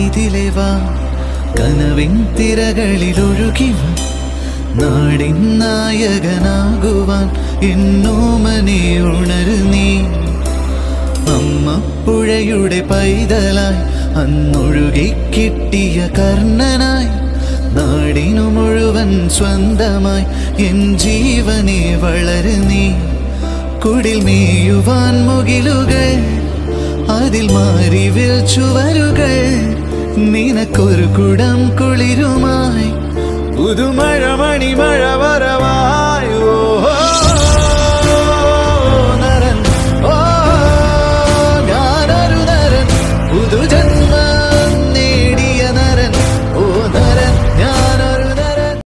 ഇതിലെ വാ കനവിൻ തിരകളിലൊഴുകി വാ നാടിൻ നായകനാകുവാൻ എന്നോമനെ ഉണരു നീ അമ്മ പുഴയുടെ പൈതലായി അന്നൊഴുകി കിട്ടിയ കർണനായി നാടിനു മുഴുവൻ സ്വന്തമായി എൻ ജീവനെ വളരു നീ കുടിൽ മേയുവാൻ മുകിലുകൾ അതിൽ മാറിവിൽ ചുവരുകൾ നിനക്കൊരു കുടം കുളിരുമായി പുതുമഴ മണിമഴ വരവാ